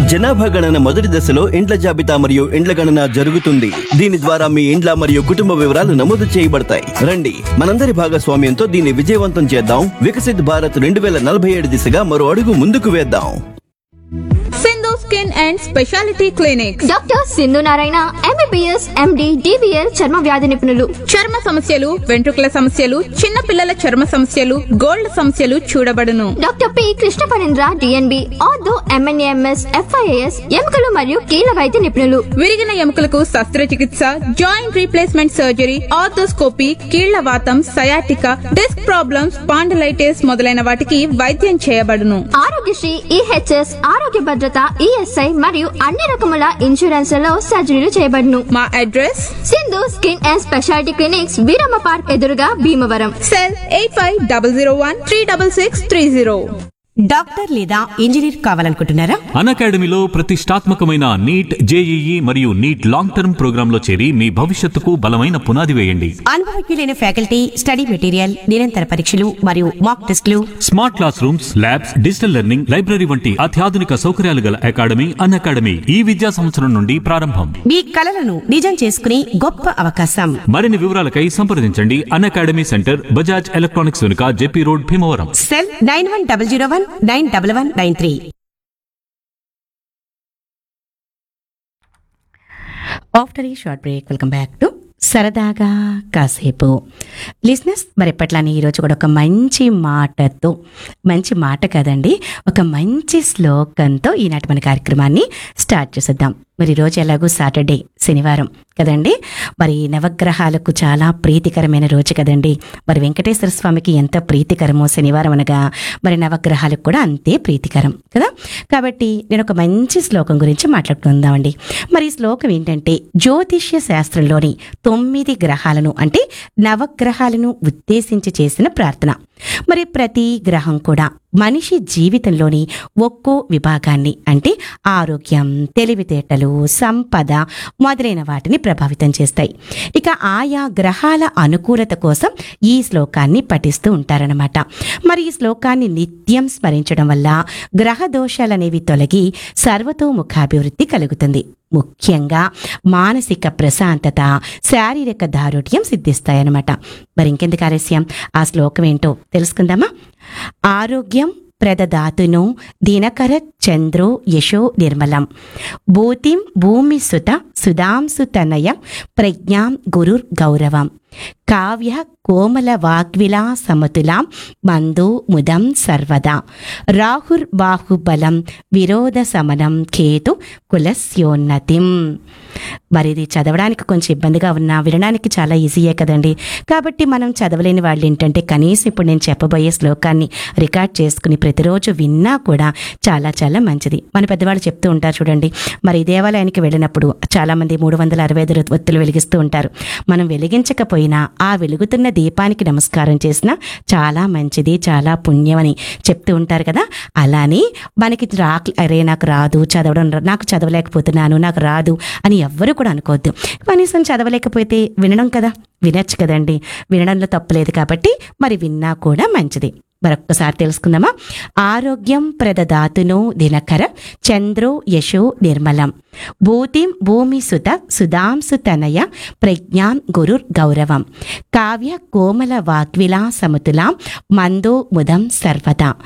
జనాభా గణన మొదటి దశలో ఇండ్ల జాబితా మరియు ఇండ్ల గణన జరుగుతుంది దీని ద్వారా మీ ఇండ్ల మరియు కుటుంబ వివరాలు నమోదు చేయబడతాయి రండి మనందరి భాగస్వామ్యంతో దీన్ని విజయవంతం చేద్దాం వికసిత్ భారత్ రెండు వేల నలభై ఏడు దిశగా మరో అడుగు ముందుకు వేద్దాం Sindhu skin and speciality clinic doctor Sindhu Narayana MBBS MD DBL చర్మ వ్యాధి నిపుణులు చర్మ సమస్యలు వెంట్రుకల సమస్యలు చిన్న పిల్లల చర్మ సమస్యలు గోల్డ్ సమస్యలు చూడబడును doctor P Krishna Parendra DNB ortho MNAMS FIAS ఎముకలు మరియు కీళ్ళ వైద్య నిపుణులు విరిగిన ఎముకలకు శస్త్రచికిత్స జాయింట్ రీప్లేస్మెంట్ సర్జరీ ఆర్థోస్కోపీ కీళ్ల వాతం సయాటిక డిస్క్ ప్రాబ్లమ్స్ పాండలైటిస్ మొదలైన వాటికి వైద్యం చేయబడును ఆరోగ్యశ్రీ ఈహెచ్ఎస్ ఆరోగ్య భద్రత ఈఎస్ఐ మరియు అన్ని రకముల ఇన్సూరెన్స్లలో సర్జరీలు చేయబడును మా address Sindhu skin and speciality clinics Veeramma park ఎదురుగా Bhimavaram cell eight five double zero one three double six three zero doctor లేదా ఇంజనీర్ కావాలనుకుంటున్నారా అన్ అకాడమీలో ప్రతిష్టాత్మకమైన నీట్ జేఈఈ మరియు నీట్ లాంగ్ టర్మ్ ప్రోగ్రాంలో చేరి మీ భవిష్యత్తుకు బలమైన పునాది వేయండి అనుభవజ్ఞులైన ఫ్యాకల్టీ స్టడీ మెటీరియల్ నిరంతర పరీక్షలు మరియు మాక్ టెస్టులు smart class rooms labs digital learning library వంటి అత్యాధునిక సౌకర్యాలు గల అకాడమీ అన్ అకాడమీ ఈ విద్యా సంవత్సరం నుండి ప్రారంభం మీ కలలను నిజం చేసుకునే గొప్ప అవకాశం మరిన్ని వివరాలకై సంప్రదించండి Unacademy centre Bajaj electronics వెనుక JP road Bhimavaram cell nine one double zero one nine double one nine three after ఈ short break welcome back to సరదాగా కాసేపు లిజినెస్ మరి ఎప్పట్లానే ఈరోజు కూడా ఒక మంచి మాటతో మంచి మాట కదండి ఒక మంచి శ్లోకంతో ఈనాటి మన కార్యక్రమాన్ని స్టార్ట్ చేసేద్దాం మరి ఈరోజు ఎలాగో సాటర్డే శనివారం కదండి మరి నవగ్రహాలకు చాలా ప్రీతికరమైన రోజు కదండి మరి వెంకటేశ్వర స్వామికి ఎంత ప్రీతికరమో శనివారం అనగా మరి నవగ్రహాలకు కూడా అంతే ప్రీతికరం కదా కాబట్టి నేను ఒక మంచి శ్లోకం గురించి మాట్లాడుకుందామండి మరి ఈ శ్లోకం ఏంటంటే జ్యోతిష్య శాస్త్రంలోని తొమ్మిది గ్రహాలను అంటే నవగ్రహాలను ఉద్దేశించి చేసిన ప్రార్థన మరి ప్రతి గ్రహం కూడా మనిషి జీవితంలోని ఒక్కో విభాగాన్ని అంటే ఆరోగ్యం తెలివితేటలు సంపద మొదలైన వాటిని ప్రభావితం చేస్తాయి ఇక ఆయా గ్రహాల అనుకూలత కోసం ఈ శ్లోకాన్ని పఠిస్తూ ఉంటారనమాట మరి ఈ శ్లోకాన్ని నిత్యం స్మరించడం వల్ల గ్రహ దోషాలనేవి తొలగి సర్వతోముఖాభివృద్ధి కలుగుతుంది ముఖ్యంగా మానసిక ప్రశాంతత శారీరక దారుఢ్యం సిద్ధిస్తాయన్నమాట మరి ఇంకెందుకు ఆలస్యం ఆ శ్లోకం ఏంటో తెలుసుకుందామా ఆరోగ్యం ప్రదదాతును దినకర చంద్రో యశో నిర్మలం భూతిం భూమి సుత సుధాంసు తనయ ప్రజ్ఞాం గురుర్ గౌరవం కావ్య కోమల వాగ్విలా సమతులాం మందో ముదం సర్వదా రాహుర్ బాహుబలం విరోధ సమనం కేతు కులస్యోన్నతిం మరి ఇది చదవడానికి కొంచెం ఇబ్బందిగా ఉన్నా వినడానికి చాలా ఈజీయే కదండి కాబట్టి మనం చదవలేని వాళ్ళు ఏంటంటే కనీసం ఇప్పుడు నేను చెప్పబోయే శ్లోకాన్ని రికార్డ్ చేసుకుని ప్రతిరోజు విన్నా కూడా చాలా చాలా మంచిది మన పెద్దవాళ్ళు చెప్తూ ఉంటారు చూడండి మరి ఈ దేవాలయానికి వెళ్ళినప్పుడు చాలామంది మూడు వందల అరవై ఐదు ఒత్తులు వెలిగిస్తూ ఉంటారు మనం వెలిగించకపోయినా ఆ వెలుగుతున్న దీపానికి నమస్కారం చేసినా చాలా మంచిది చాలా పుణ్యమని చెప్తూ ఉంటారు కదా అలానే మనకి రా అరే నాకు రాదు చదవడం రా- నాకు చదవలేకపోతున్నాను నాకు రాదు అని ఎవ్వరూ కూడా అనుకోవద్దు కనీసం చదవలేకపోతే వినడం కదా వినొచ్చు కదండి వినడంలో తప్పులేదు కాబట్టి మరి విన్నా కూడా మంచిది మరొక్కసారి తెలుసుకుందామా ఆరోగ్యం ప్రదదాతును దినకర చంద్రో యశో నిర్మలం భూతిం భూమి సుత సుధాంసు తనయ ప్రజ్ఞాం గురుర్ గౌరవం కావ్య కోమల వాగ్విలా సమతులాం మందో ముదం సర్వదా